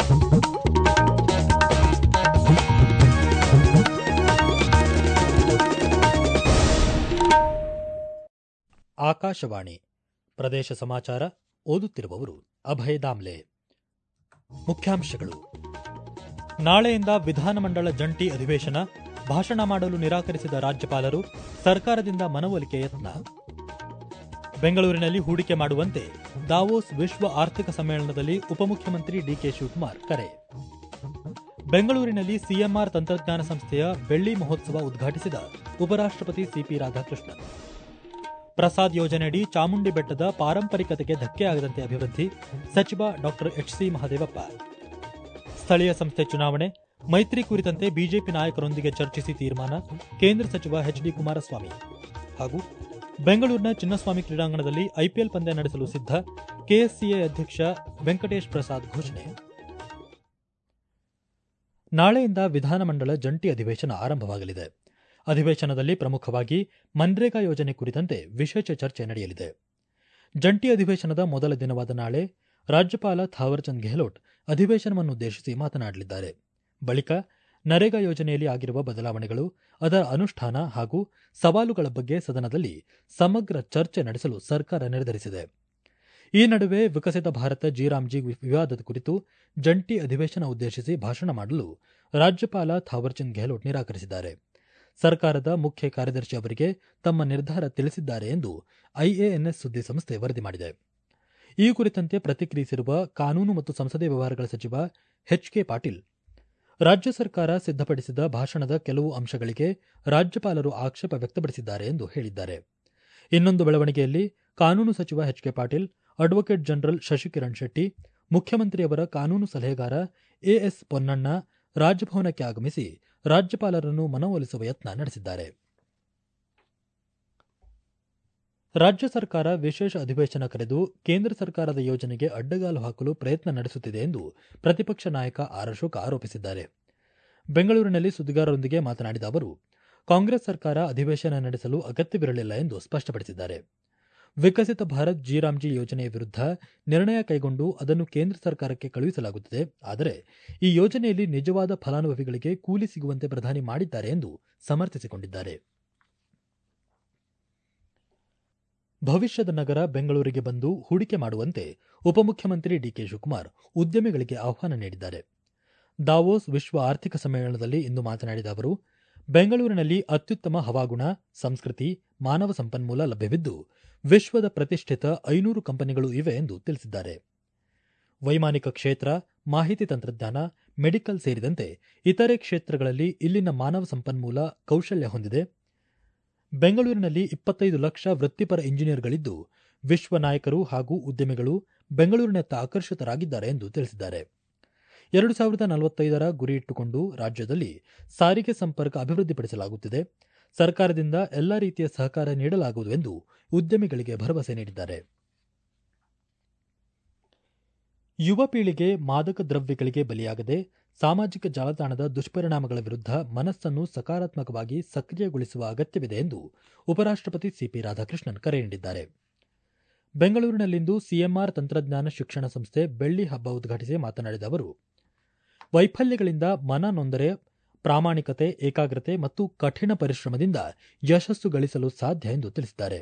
ಆಕಾಶವಾಣಿ ಪ್ರದೇಶ ಸಮಾಚಾರ ಓದುತ್ತಿರುವವರು ಅಭಯ ದಾಮ್ಲೆ ಮುಖ್ಯಾಂಶಗಳು ನಾಳೆಯಿಂದ ವಿಧಾನಮಂಡಲ ಜಂಟಿ ಅಧಿವೇಶನ ಭಾಷಣ ಮಾಡಲು ನಿರಾಕರಿಸಿದ ರಾಜ್ಯಪಾಲರು ಸರ್ಕಾರದಿಂದ ಮನವೊಲಿಕೆ ಯತ್ನ ಬೆಂಗಳೂರಿನಲ್ಲಿ ಹೂಡಿಕೆ ಮಾಡುವಂತೆ ದಾವೋಸ್ ವಿಶ್ವ ಆರ್ಥಿಕ ಸಮ್ಮೇಳನದಲ್ಲಿ ಉಪಮುಖ್ಯಮಂತ್ರಿ ಡಿಕೆ ಶಿವಕುಮಾರ್ ಕರೆ ಬೆಂಗಳೂರಿನಲ್ಲಿ ಸಿಎಂಆರ್ ತಂತ್ರಜ್ಞಾನ ಸಂಸ್ಥೆಯ ಬೆಳ್ಳಿ ಮಹೋತ್ಸವ ಉದ್ಘಾಟಿಸಿದ ಉಪರಾಷ್ಟಪತಿ ಸಿಪಿ ರಾಧಾಕೃಷ್ಣನ್ ಪ್ರಸಾದ್ ಯೋಜನೆಯಡಿ ಚಾಮುಂಡಿ ಬೆಟ್ಟದ ಪಾರಂಪರಿಕತೆಗೆ ಧಕ್ಕೆಯಾಗದಂತೆ ಅಭಿವೃದ್ಧಿ ಸಚಿವ ಡಾಕ್ಟರ್ ಎಚ್ಸಿ ಮಹದೇವಪ್ಪ ಸ್ಥಳೀಯ ಸಂಸ್ಥೆ ಚುನಾವಣೆ ಮೈತ್ರಿ ಕುರಿತಂತೆ ಬಿಜೆಪಿ ನಾಯಕರೊಂದಿಗೆ ಚರ್ಚಿಸಿ ತೀರ್ಮಾನ ಕೇಂದ್ರ ಸಚಿವ ಎಚ್ ಡಿ ಕುಮಾರಸ್ವಾಮಿ ಹಾಗೂ ಬೆಂಗಳೂರಿನ ಚಿನ್ನಸ್ವಾಮಿ ಕ್ರೀಡಾಂಗಣದಲ್ಲಿ ಐಪಿಎಲ್ ಪಂದ್ಯ ನಡೆಸಲು ಸಿದ್ಧ ಕೆಎಸ್ಸಿಎ ಅಧ್ಯಕ್ಷ ವೆಂಕಟೇಶ್ ಪ್ರಸಾದ್ ಘೋಷಣೆ ನಾಳೆಯಿಂದ ವಿಧಾನಮಂಡಲ ಜಂಟಿ ಅಧಿವೇಶನ ಆರಂಭವಾಗಲಿದೆ ಅಧಿವೇಶನದಲ್ಲಿ ಪ್ರಮುಖವಾಗಿ ಮನ್ರೇಗಾ ಯೋಜನೆ ಕುರಿತಂತೆ ವಿಶೇಷ ಚರ್ಚೆ ನಡೆಯಲಿದೆ ಜಂಟಿ ಅಧಿವೇಶನದ ಮೊದಲ ದಿನವಾದ ನಾಳೆ ರಾಜ್ಯಪಾಲ ಥಾವರ್ಚಂದ್ ಗೆಹ್ಲೋಟ್ ಅಧಿವೇಶನವನ್ನುದ್ದೇಶಿಸಿ ಮಾತನಾಡಲಿದ್ದಾರೆ ಬಳಿಕ ನರೇಗಾ ಯೋಜನೆಯಲ್ಲಿ ಆಗಿರುವ ಬದಲಾವಣೆಗಳು ಅದರ ಅನುಷ್ಠಾನ ಹಾಗೂ ಸವಾಲುಗಳ ಬಗ್ಗೆ ಸದನದಲ್ಲಿ ಸಮಗ್ರ ಚರ್ಚೆ ನಡೆಸಲು ಸರ್ಕಾರ ನಿರ್ಧರಿಸಿದೆ ಈ ನಡುವೆ ವಿಕಸಿತ ಭಾರತ ಜಿರಾಮ್ಜಿ ವಿವಾದದ ಕುರಿತು ಜಂಟಿ ಅಧಿವೇಶನ ಉದ್ದೇಶಿಸಿ ಭಾಷಣ ಮಾಡಲು ರಾಜ್ಯಪಾಲ ಥಾವರ್ಚಂದ್ ಗೆಹ್ಲೋಟ್ ನಿರಾಕರಿಸಿದ್ದಾರೆ ಸರ್ಕಾರದ ಮುಖ್ಯ ಕಾರ್ಯದರ್ಶಿ ಅವರಿಗೆ ತಮ್ಮ ನಿರ್ಧಾರ ತಿಳಿಸಿದ್ದಾರೆ ಎಂದು ಐಎಎನ್ಎಸ್ ಸುದ್ದಿ ಸಂಸ್ಥೆ ವರದಿ ಮಾಡಿದೆ ಈ ಕುರಿತಂತೆ ಪ್ರತಿಕ್ರಿಯಿಸಿರುವ ಕಾನೂನು ಮತ್ತು ಸಂಸದೀಯ ವ್ಯವಹಾರಗಳ ಸಚಿವ ಎಚ್ ಕೆ ಪಾಟೀಲ್ ರಾಜ್ಯ ಸರ್ಕಾರ ಸಿದ್ಧಪಡಿಸಿದ ಭಾಷಣದ ಕೆಲವು ಅಂಶಗಳಿಗೆ ರಾಜ್ಯಪಾಲರು ಆಕ್ಷೇಪ ವ್ಯಕ್ತಪಡಿಸಿದ್ದಾರೆ ಎಂದು ಹೇಳಿದ್ದಾರೆ ಇನ್ನೊಂದು ಬೆಳವಣಿಗೆಯಲ್ಲಿ ಕಾನೂನು ಸಚಿವ H K Patil advocate general Shashikiran Shetty ಮುಖ್ಯಮಂತ್ರಿಯವರ ಕಾನೂನು ಸಲಹೆಗಾರ ಎಎಸ್ ಪೊನ್ನಣ್ಣ ರಾಜಭವನಕ್ಕೆ ಆಗಮಿಸಿ ರಾಜ್ಯಪಾಲರನ್ನು ಮನವೊಲಿಸುವ ಯತ್ನ ನಡೆಸಿದ್ದಾರೆ ರಾಜ್ಯ ಸರ್ಕಾರ ವಿಶೇಷ ಅಧಿವೇಶನ ಕರೆದು ಕೇಂದ್ರ ಸರ್ಕಾರದ ಯೋಜನೆಗೆ ಅಡ್ಡಗಾಲು ಹಾಕಲು ಪ್ರಯತ್ನ ನಡೆಸುತ್ತಿದೆ ಎಂದು ಪ್ರತಿಪಕ್ಷ ನಾಯಕ ಆರ್ ಅಶೋಕ್ ಆರೋಪಿಸಿದ್ದಾರೆ ಬೆಂಗಳೂರಿನಲ್ಲಿ ಸುದ್ದಿಗಾರರೊಂದಿಗೆ ಮಾತನಾಡಿದ ಅವರು ಕಾಂಗ್ರೆಸ್ ಸರ್ಕಾರ ಅಧಿವೇಶನ ನಡೆಸಲು ಅಗತ್ಯವಿರಲಿಲ್ಲ ಎಂದು ಸ್ಪಷ್ಟಪಡಿಸಿದ್ದಾರೆ ವಿಕಸಿತ ಭಾರತ್ ಜಿರಾಮ್ಜಿ ಯೋಜನೆಯ ವಿರುದ್ಧ ನಿರ್ಣಯ ಕೈಗೊಂಡು ಅದನ್ನು ಕೇಂದ್ರ ಸರ್ಕಾರಕ್ಕೆ ಕಳುಹಿಸಲಾಗುತ್ತಿದೆ ಆದರೆ ಈ ಯೋಜನೆಯಲ್ಲಿ ನಿಜವಾದ ಫಲಾನುಭವಿಗಳಿಗೆ ಕೂಲಿ ಸಿಗುವಂತೆ ಪ್ರಧಾನಿ ಮಾಡಿದ್ದಾರೆ ಎಂದು ಸಮರ್ಥಿಸಿಕೊಂಡಿದ್ದಾರೆ ಭವಿಷ್ಯದ ನಗರ ಬೆಂಗಳೂರಿಗೆ ಬಂದು ಹೂಡಿಕೆ ಮಾಡುವಂತೆ ಉಪಮುಖ್ಯಮಂತ್ರಿ ಡಿಕೆ ಶಿವಕುಮಾರ್ ಉದ್ಯಮಿಗಳಿಗೆ ಆಹ್ವಾನ ನೀಡಿದ್ದಾರೆ ದಾವೋಸ್ ವಿಶ್ವ ಆರ್ಥಿಕ ಸಮ್ಮೇಳನದಲ್ಲಿ ಇಂದು ಮಾತನಾಡಿದ ಅವರು ಬೆಂಗಳೂರಿನಲ್ಲಿ ಅತ್ಯುತ್ತಮ ಹವಾಗುಣ ಸಂಸ್ಕೃತಿ ಮಾನವ ಸಂಪನ್ಮೂಲ ಲಭ್ಯವಿದ್ದು ವಿಶ್ವದ ಪ್ರತಿಷ್ಠಿತ ಐನೂರು ಕಂಪನಿಗಳು ಇವೆ ಎಂದು ತಿಳಿಸಿದ್ದಾರೆ ವೈಮಾನಿಕ ಕ್ಷೇತ್ರ ಮಾಹಿತಿ ತಂತ್ರಜ್ಞಾನ ಮೆಡಿಕಲ್ ಸೇರಿದಂತೆ ಇತರೆ ಕ್ಷೇತ್ರಗಳಲ್ಲಿ ಇಲ್ಲಿನ ಮಾನವ ಸಂಪನ್ಮೂಲ ಕೌಶಲ್ಯ ಹೊಂದಿದೆ ಬೆಂಗಳೂರಿನಲ್ಲಿ ಇಪ್ಪತ್ತೈದು ಲಕ್ಷ ವೃತ್ತಿಪರ ಇಂಜಿನಿಯರ್ಗಳಿದ್ದು ವಿಶ್ವ ನಾಯಕರು ಹಾಗೂ ಉದ್ಯಮಿಗಳು ಬೆಂಗಳೂರಿನತ್ತ ಆಕರ್ಷಿತರಾಗಿದ್ದಾರೆ ಎಂದು ತಿಳಿಸಿದ್ದಾರೆ ಎರಡು ಸಾವಿರದ ನಲವತ್ತೈದರ ಗುರಿ ಇಟ್ಟುಕೊಂಡು ರಾಜ್ಯದಲ್ಲಿ ಸಾರಿಗೆ ಸಂಪರ್ಕ ಅಭಿವೃದ್ಧಿಪಡಿಸಲಾಗುತ್ತಿದೆ ಸರ್ಕಾರದಿಂದ ಎಲ್ಲಾ ರೀತಿಯ ಸಹಕಾರ ನೀಡಲಾಗುವುದು ಎಂದು ಉದ್ಯಮಿಗಳಿಗೆ ಭರವಸೆ ನೀಡಿದ್ದಾರೆ ಯುವ ಪೀಳಿಗೆ ಮಾದಕ ದ್ರವ್ಯಗಳಿಗೆ ಬಲಿಯಾಗದೆ ಸಾಮಾಜಿಕ ಜಾಲತಾಣದ ದುಷ್ಪರಿಣಾಮಗಳ ವಿರುದ್ಧ ಮನಸ್ಸನ್ನು ಸಕಾರಾತ್ಮಕವಾಗಿ ಸಕ್ರಿಯಗೊಳಿಸುವ ಅಗತ್ಯವಿದೆ ಎಂದು ಉಪರಾಷ್ಟಪತಿ ಸಿಪಿ ರಾಧಾಕೃಷ್ಣನ್ ಕರೆ ನೀಡಿದ್ದಾರೆ ಬೆಂಗಳೂರಿನಲ್ಲಿಂದು ಸಿಎಂಆರ್ ತಂತ್ರಜ್ಞಾನ ಶಿಕ್ಷಣ ಸಂಸ್ಥೆ ಬೆಳ್ಳಿ ಹಬ್ಬ ಉದ್ಘಾಟಿಸಿ ಮಾತನಾಡಿದ ಅವರು ವೈಫಲ್ಯಗಳಿಂದ ಮನ ನೊಂದರೆ ಪ್ರಾಮಾಣಿಕತೆ ಏಕಾಗ್ರತೆ ಮತ್ತು ಕಠಿಣ ಪರಿಶ್ರಮದಿಂದ ಯಶಸ್ಸು ಗಳಿಸಲು ಸಾಧ್ಯ ಎಂದು ತಿಳಿಸಿದ್ದಾರೆ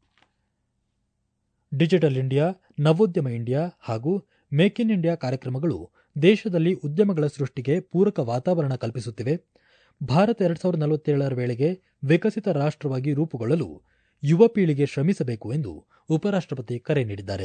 ಡಿಜಿಟಲ್ ಇಂಡಿಯಾ ನವೋದ್ಯಮ ಇಂಡಿಯಾ ಹಾಗೂ ಮೇಕ್ ಇನ್ ಇಂಡಿಯಾ ಕಾರ್ಯಕ್ರಮಗಳು ದೇಶದಲ್ಲಿ ಉದ್ಯಮಗಳ ಸೃಷ್ಟಿಗೆ ಪೂರಕ ವಾತಾವರಣ ಕಲ್ಪಿಸುತ್ತಿವೆ ಭಾರತ ಎರಡ್ ಸಾವಿರದ ನಲವತ್ತೇಳರ ವೇಳೆಗೆ ವಿಕಸಿತ ರಾಷ್ಟವಾಗಿ ರೂಪುಗೊಳ್ಳಲು ಯುವ ಪೀಳಿಗೆ ಶ್ರಮಿಸಬೇಕು ಎಂದು ಉಪರಾಷ್ಟಪತಿ ಕರೆ ನೀಡಿದ್ದಾರೆ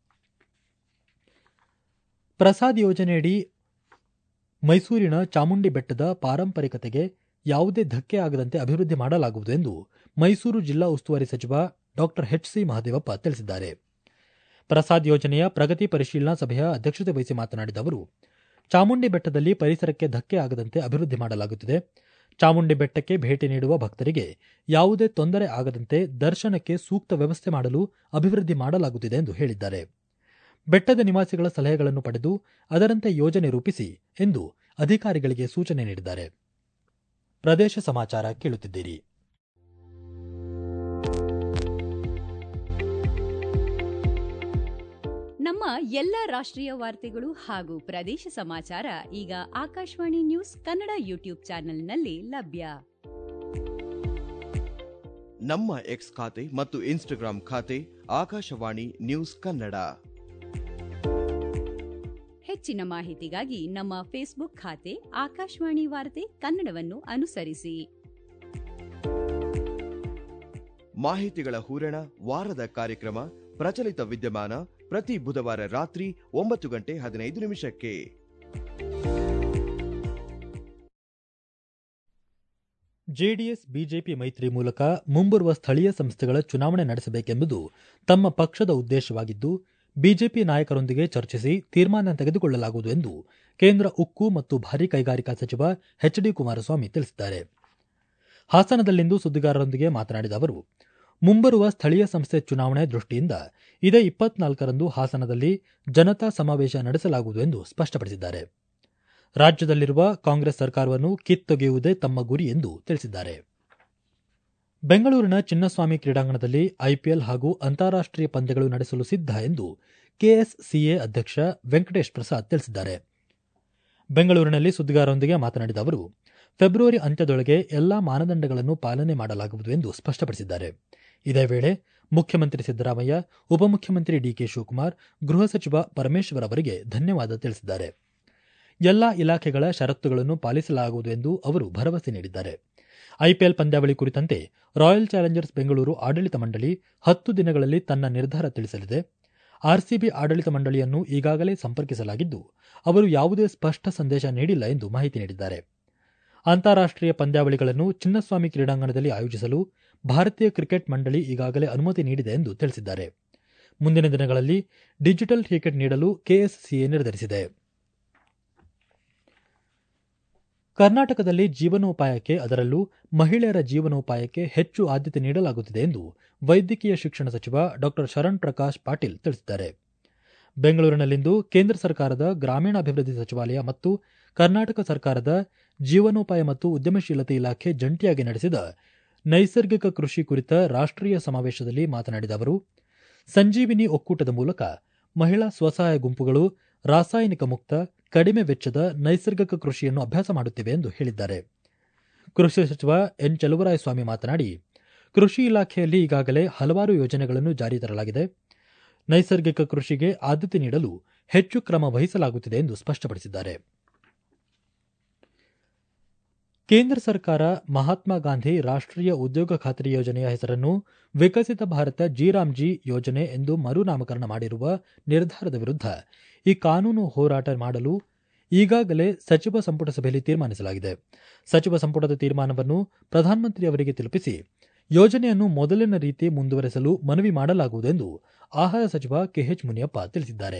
ಪ್ರಸಾದ್ ಯೋಜನೆಯಡಿ ಮೈಸೂರಿನ ಚಾಮುಂಡಿ ಬೆಟ್ಟದ ಪಾರಂಪರಿಕತೆಗೆ ಯಾವುದೇ ಧಕ್ಕೆ ಆಗದಂತೆ ಅಭಿವೃದ್ಧಿ ಮಾಡಲಾಗುವುದು ಎಂದು ಮೈಸೂರು ಜಿಲ್ಲಾ ಉಸ್ತುವಾರಿ ಸಚಿವ ಡಾಕ್ಟರ್ ಎಚ್ ಸಿ ಮಹದೇವಪ್ಪ ತಿಳಿಸಿದ್ದಾರೆ ಪ್ರಸಾದ್ ಯೋಜನೆಯ ಪ್ರಗತಿ ಪರಿಶೀಲನಾ ಸಭೆಯ ಅಧ್ಯಕ್ಷತೆ ವಹಿಸಿ ಮಾತನಾಡಿದ ಅವರು ಚಾಮುಂಡಿ ಬೆಟ್ಟದಲ್ಲಿ ಪರಿಸರಕ್ಕೆ ಧಕ್ಕೆ ಆಗದಂತೆ ಅಭಿವೃದ್ಧಿ ಮಾಡಲಾಗುತ್ತಿದೆ ಚಾಮುಂಡಿ ಬೆಟ್ಟಕ್ಕೆ ಭೇಟಿ ನೀಡುವ ಭಕ್ತರಿಗೆ ಯಾವುದೇ ತೊಂದರೆ ಆಗದಂತೆ ದರ್ಶನಕ್ಕೆ ಸೂಕ್ತ ವ್ಯವಸ್ಥೆ ಮಾಡಲು ಅಭಿವೃದ್ಧಿ ಮಾಡಲಾಗುತ್ತಿದೆ ಎಂದು ಹೇಳಿದ್ದಾರೆ ಬೆಟ್ಟದ ನಿವಾಸಿಗಳ ಸಲಹೆಗಳನ್ನು ಪಡೆದು ಅದರಂತೆ ಯೋಜನೆ ರೂಪಿಸಿ ಎಂದು ಅಧಿಕಾರಿಗಳಿಗೆ ಸೂಚನೆ ನೀಡಿದ್ದಾರೆ ಪ್ರದೇಶ ಸಮಾಚಾರ ಕೇಳುತ್ತಿದ್ದೀರಿ ನಮ್ಮ ಎಲ್ಲ ರಾಷ್ಟ್ರೀಯ ವಾರ್ತೆಗಳು ಹಾಗೂ ಪ್ರದೇಶ ಸಮಾಚಾರ ಈಗ ಆಕಾಶವಾಣಿ ನ್ಯೂಸ್ ಕನ್ನಡ ಯೂಟ್ಯೂಬ್ ಚಾನೆಲ್ನಲ್ಲಿ ಲಭ್ಯ ನಮ್ಮ ಎಕ್ಸ್ ಖಾತೆ ಮತ್ತು ಇನ್ಸ್ಟಾಗ್ರಾಂ ಖಾತೆ ಆಕಾಶವಾಣಿ ನ್ಯೂಸ್ ಕನ್ನಡ ಹೆಚ್ಚಿನ ಮಾಹಿತಿಗಾಗಿ ನಮ್ಮ ಫೇಸ್ಬುಕ್ ಖಾತೆ ಆಕಾಶವಾಣಿ ವಾರ್ತೆ ಕನ್ನಡವನ್ನು ಅನುಸರಿಸಿ ಮಾಹಿತಿಗಳ ಹೂರಣ ವಾರದ ಕಾರ್ಯಕ್ರಮ ಪ್ರಚಲಿತ ವಿದ್ಯಮಾನ ಪ್ರತಿ ಬುಧವಾರ ರಾತ್ರಿ ಒಂಬತ್ತು ಗಂಟೆ ಹದಿನೈದು ನಿಮಿಷಕ್ಕೆ ಜೆಡಿಎಸ್ ಬಿಜೆಪಿ ಮೈತ್ರಿ ಮೂಲಕ ಮುಂಬರುವ ಸ್ಥಳೀಯ ಸಂಸ್ಥೆಗಳ ಚುನಾವಣೆ ನಡೆಸಬೇಕೆಂಬುದು ತಮ್ಮ ಪಕ್ಷದ ಉದ್ದೇಶವಾಗಿದ್ದು ಬಿಜೆಪಿ ನಾಯಕರೊಂದಿಗೆ ಚರ್ಚಿಸಿ ತೀರ್ಮಾನ ತೆಗೆದುಕೊಳ್ಳಲಾಗುವುದು ಎಂದು ಕೇಂದ್ರ ಉಕ್ಕು ಮತ್ತು ಭಾರೀ ಕೈಗಾರಿಕಾ ಸಚಿವ ಎಚ್ ಡಿ ಕುಮಾರಸ್ವಾಮಿ ತಿಳಿಸಿದ್ದಾರೆ ಹಾಸನದಲ್ಲಿಂದು ಸುದ್ದಿಗಾರರೊಂದಿಗೆ ಮಾತನಾಡಿದ ಅವರು ಮುಂಬರುವ ಸ್ಥಳೀಯ ಸಂಸ್ಥೆ ಚುನಾವಣೆ ದೃಷ್ಟಿಯಿಂದ ಇದೇ ಇಪ್ಪತ್ನಾಲ್ಕರಂದು ಹಾಸನದಲ್ಲಿ ಜನತಾ ಸಮಾವೇಶ ನಡೆಸಲಾಗುವುದು ಎಂದು ಸ್ಪಷ್ಟಪಡಿಸಿದ್ದಾರೆ ರಾಜ್ಯದಲ್ಲಿರುವ ಕಾಂಗ್ರೆಸ್ ಸರ್ಕಾರವನ್ನು ಕಿತ್ತೊಗೆಯುವುದೇ ತಮ್ಮ ಗುರಿ ಎಂದು ತಿಳಿಸಿದ್ದಾರೆ ಬೆಂಗಳೂರಿನ ಚಿನ್ನಸ್ವಾಮಿ ಕ್ರೀಡಾಂಗಣದಲ್ಲಿ ಐಪಿಎಲ್ ಹಾಗೂ ಅಂತಾರಾಷ್ಟೀಯ ಪಂದ್ಯಗಳು ನಡೆಸಲು ಸಿದ್ಧ ಎಂದು ಕೆಎಸ್ಸಿಎ ಅಧ್ಯಕ್ಷ ವೆಂಕಟೇಶ್ ಪ್ರಸಾದ್ ತಿಳಿಸಿದ್ದಾರೆ ಬೆಂಗಳೂರಿನಲ್ಲಿ ಸುದ್ದಿಗಾರರೊಂದಿಗೆ ಮಾತನಾಡಿದ ಅವರು ಫೆಬ್ರವರಿ ಅಂತ್ಯದೊಳಗೆ ಎಲ್ಲಾ ಮಾನದಂಡಗಳನ್ನು ಪಾಲನೆ ಮಾಡಲಾಗುವುದು ಎಂದು ಸ್ಪಷ್ಟಪಡಿಸಿದ್ದಾರೆ ಇದೇ ವೇಳೆ ಮುಖ್ಯಮಂತ್ರಿ ಸಿದ್ದರಾಮಯ್ಯ ಉಪಮುಖ್ಯಮಂತ್ರಿ ಡಿಕೆ ಶಿವಕುಮಾರ್ ಗೃಹ ಸಚಿವ ಪರಮೇಶ್ವರ್ ಅವರಿಗೆ ಧನ್ಯವಾದ ತಿಳಿಸಿದ್ದಾರೆ ಎಲ್ಲಾ ಇಲಾಖೆಗಳ ಷರತ್ತುಗಳನ್ನು ಪಾಲಿಸಲಾಗುವುದು ಎಂದು ಅವರು ಭರವಸೆ ನೀಡಿದ್ದಾರೆ ಐಪಿಎಲ್ ಪಂದ್ಯಾವಳಿ ಕುರಿತಂತೆ ರಾಯಲ್ ಚಾಲೆಂಜರ್ಸ್ ಬೆಂಗಳೂರು ಆಡಳಿತ ಮಂಡಳಿ ಹತ್ತು ದಿನಗಳಲ್ಲಿ ತನ್ನ ನಿರ್ಧಾರ ತಿಳಿಸಲಿದೆ ಆರ್ಸಿಬಿ ಆಡಳಿತ ಮಂಡಳಿಯನ್ನು ಈಗಾಗಲೇ ಸಂಪರ್ಕಿಸಲಾಗಿದ್ದು ಅವರು ಯಾವುದೇ ಸ್ಪಷ್ಟ ಸಂದೇಶ ನೀಡಿಲ್ಲ ಎಂದು ಮಾಹಿತಿ ನೀಡಿದ್ದಾರೆ ಅಂತಾರಾಷ್ಟೀಯ ಪಂದ್ಯಾವಳಿಗಳನ್ನು ಚಿನ್ನಸ್ವಾಮಿ ಕ್ರೀಡಾಂಗಣದಲ್ಲಿ ಆಯೋಜಿಸಲು ಭಾರತೀಯ ಕ್ರಿಕೆಟ್ ಮಂಡಳಿ ಈಗಾಗಲೇ ಅನುಮತಿ ನೀಡಿದೆ ಎಂದು ತಿಳಿಸಿದ್ದಾರೆ ಮುಂದಿನ ದಿನಗಳಲ್ಲಿ ಡಿಜಿಟಲ್ ಟಿಕೆಟ್ ನೀಡಲು ಕೆಎಸ್ಸಿಎ ನಿರ್ಧರಿಸಿದೆ ಕರ್ನಾಟಕದಲ್ಲಿ ಜೀವನೋಪಾಯಕ್ಕೆ ಅದರಲ್ಲೂ ಮಹಿಳೆಯರ ಜೀವನೋಪಾಯಕ್ಕೆ ಹೆಚ್ಚು ಆದ್ಯತೆ ನೀಡಲಾಗುತ್ತಿದೆ ಎಂದು ವೈದ್ಯಕೀಯ ಶಿಕ್ಷಣ ಸಚಿವ ಡಾ ಶರಣ್ ಪ್ರಕಾಶ್ ಪಾಟೀಲ್ ತಿಳಿಸಿದ್ದಾರೆ ಬೆಂಗಳೂರಿನಲ್ಲಿಂದು ಕೇಂದ್ರ ಸರ್ಕಾರದ ಗ್ರಾಮೀಣಾಭಿವೃದ್ಧಿ ಸಚಿವಾಲಯ ಮತ್ತು ಕರ್ನಾಟಕ ಸರ್ಕಾರದ ಜೀವನೋಪಾಯ ಮತ್ತು ಉದ್ಯಮಶೀಲತೆ ಇಲಾಖೆ ಜಂಟಿಯಾಗಿ ನಡೆಸಿದ ನೈಸರ್ಗಿಕ ಕೃಷಿ ಕುರಿತ ರಾಷ್ಟ್ರೀಯ ಸಮಾವೇಶದಲ್ಲಿ ಮಾತನಾಡಿದ ಅವರು ಸಂಜೀವಿನಿ ಒಕ್ಕೂಟದ ಮೂಲಕ ಮಹಿಳಾ ಸ್ವಸಹಾಯ ಗುಂಪುಗಳು ರಾಸಾಯನಿಕ ಮುಕ್ತ ಕಡಿಮೆ ವೆಚ್ಚದ ನೈಸರ್ಗಿಕ ಕೃಷಿಯನ್ನು ಅಭ್ಯಾಸ ಮಾಡುತ್ತಿವೆ ಎಂದು ಹೇಳಿದ್ದಾರೆ ಕೃಷಿ ಸಚಿವ ಎನ್ ಚಲುವರಾಯಸ್ವಾಮಿ ಮಾತನಾಡಿ ಕೃಷಿ ಇಲಾಖೆಯಲ್ಲಿ ಈಗಾಗಲೇ ಹಲವಾರು ಯೋಜನೆಗಳನ್ನು ಜಾರಿ ತರಲಾಗಿದೆ ನೈಸರ್ಗಿಕ ಕೃಷಿಗೆ ಆದ್ಯತೆ ನೀಡಲು ಹೆಚ್ಚು ಕ್ರಮ ವಹಿಸಲಾಗುತ್ತಿದೆ ಎಂದು ಸ್ಪಷ್ಟಪಡಿಸಿದ್ದಾರೆ ಕೇಂದ್ರ ಸರ್ಕಾರ ಮಹಾತ್ಮ ಗಾಂಧಿ ರಾಷ್ಟ್ರೀಯ ಉದ್ಯೋಗ ಖಾತ್ರಿ ಯೋಜನೆಯ ಹೆಸರನ್ನು ವಿಕಸಿತ ಭಾರತ ಜಿರಾಮ್ಜಿ ಯೋಜನೆ ಎಂದು ಮರುನಾಮಕರಣ ಮಾಡಿರುವ ನಿರ್ಧಾರದ ವಿರುದ್ಧ ಈ ಕಾನೂನು ಹೋರಾಟ ಮಾಡಲು ಈಗಾಗಲೇ ಸಚಿವ ಸಂಪುಟ ಸಭೆಯಲ್ಲಿ ತೀರ್ಮಾನಿಸಲಾಗಿದೆ ಸಚಿವ ಸಂಪುಟದ ತೀರ್ಮಾನವನ್ನು ಪ್ರಧಾನಮಂತ್ರಿ ಅವರಿಗೆ ತಲುಪಿಸಿ ಯೋಜನೆಯನ್ನು ಮೊದಲಿನ ರೀತಿ ಮುಂದುವರೆಸಲು ಮನವಿ ಮಾಡಲಾಗುವುದು ಎಂದು ಆಹಾರ ಸಚಿವ ಕೆಎಚ್ ಮುನಿಯಪ್ಪ ತಿಳಿಸಿದ್ದಾರೆ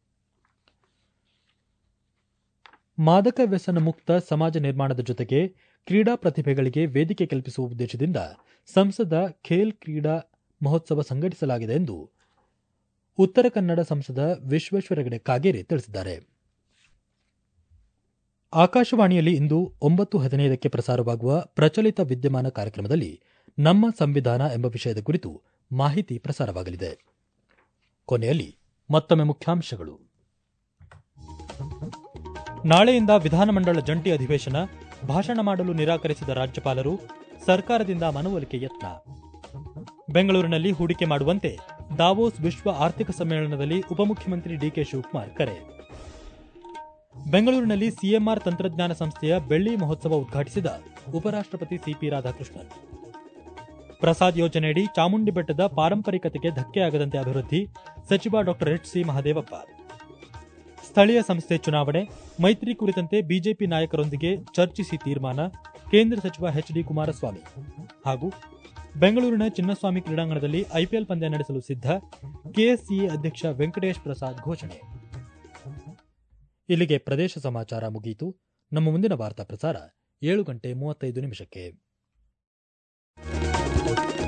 ಮಾದಕ ವ್ಯಸನ ಮುಕ್ತ ಸಮಾಜ ನಿರ್ಮಾಣದ ಜೊತೆಗೆ ಕ್ರೀಡಾ ಪ್ರತಿಭೆಗಳಿಗೆ ವೇದಿಕೆ ಕಲ್ಪಿಸುವ ಉದ್ದೇಶದಿಂದ ಸಂಸದ ಖೇಲ್ ಕ್ರೀಡಾ ಮಹೋತ್ಸವ ಸಂಘಟಿಸಲಾಗಿದೆ ಎಂದು ಉತ್ತರ ಕನ್ನಡ ಸಂಸದ ವಿಶ್ವೇಶ್ವರ ಹೆಗಡೆ ಕಾಗೇರಿ ತಿಳಿಸಿದ್ದಾರೆ ಆಕಾಶವಾಣಿಯಲ್ಲಿ ಇಂದು ಒಂಬತ್ತು ಹದಿನೈದಕ್ಕೆ ಪ್ರಸಾರವಾಗುವ ಪ್ರಚಲಿತ ವಿದ್ಯಮಾನ ಕಾರ್ಯಕ್ರಮದಲ್ಲಿ ನಮ್ಮ ಸಂವಿಧಾನ ಎಂಬ ವಿಷಯದ ಕುರಿತು ಮಾಹಿತಿ ಪ್ರಸಾರವಾಗಲಿದೆ ಕೊನೆಯಲ್ಲಿ ಮತ್ತೊಮ್ಮೆ ಮುಖ್ಯಾಂಶಗಳು ನಾಳೆಯಿಂದ ವಿಧಾನಮಂಡಲ ಜಂಟಿ ಅಧಿವೇಶನ ಭಾಷಣ ಮಾಡಲು ನಿರಾಕರಿಸಿದ ರಾಜ್ಯಪಾಲರು ಸರ್ಕಾರದಿಂದ ಮನವೊಲಿಕೆ ಯತ್ನ ಬೆಂಗಳೂರಿನಲ್ಲಿ ಹೂಡಿಕೆ ಮಾಡುವಂತೆ ದಾವೋಸ್ ವಿಶ್ವ ಆರ್ಥಿಕ ಸಮ್ಮೇಳನದಲ್ಲಿ ಉಪಮುಖ್ಯಮಂತ್ರಿ ಡಿಕೆ ಶಿವಕುಮಾರ್ ಕರೆ ಬೆಂಗಳೂರಿನಲ್ಲಿ ಸಿಎಂಆರ್ ತಂತ್ರಜ್ಞಾನ ಸಂಸ್ಥೆಯ ಬೆಳ್ಳಿ ಮಹೋತ್ಸವ ಉದ್ಘಾಟಿಸಿದ ಉಪರಾಷ್ಟ್ರಪತಿ ಸಿಪಿ ರಾಧಾಕೃಷ್ಣನ್ ಪ್ರಸಾದ್ ಯೋಜನೆಯಡಿ ಚಾಮುಂಡಿ ಬೆಟ್ಟದ ಪಾರಂಪರಿಕತೆಗೆ ಧಕ್ಕೆಯಾಗದಂತೆ ಅಭಿವೃದ್ಧಿ ಸಚಿವ ಡಾಕ್ಟರ್ ಎಚ್ ಸಿ ಮಹದೇವಪ್ಪ ಸ್ಥಳೀಯ ಸಂಸ್ಥೆ ಚುನಾವಣೆ ಮೈತ್ರಿ ಕುರಿತಂತೆ ಬಿಜೆಪಿ ನಾಯಕರೊಂದಿಗೆ ಚರ್ಚಿಸಿ ತೀರ್ಮಾನ ಕೇಂದ್ರ ಸಚಿವ ಎಚ್ ಡಿ ಕುಮಾರಸ್ವಾಮಿ ಹಾಗೂ ಬೆಂಗಳೂರಿನ ಚಿನ್ನಸ್ವಾಮಿ ಕ್ರೀಡಾಂಗಣದಲ್ಲಿ ಐಪಿಎಲ್ ಪಂದ್ಯ ನಡೆಸಲು ಸಿದ್ಧ ಕೆಎಸ್ಸಿಎ ಅಧ್ಯಕ್ಷ ವೆಂಕಟೇಶ್ ಪ್ರಸಾದ್ ಘೋಷಣೆ ಇಲ್ಲಿಗೆ ಪ್ರದೇಶ ಸಮಾಚಾರ ಮುಗಿಯಿತು ನಮ್ಮ ಮುಂದಿನ ವಾರ್ತಾ ಪ್ರಸಾರ ಏಳು ಗಂಟೆ ಮೂವತ್ತೈದು ನಿಮಿಷಕ್ಕೆ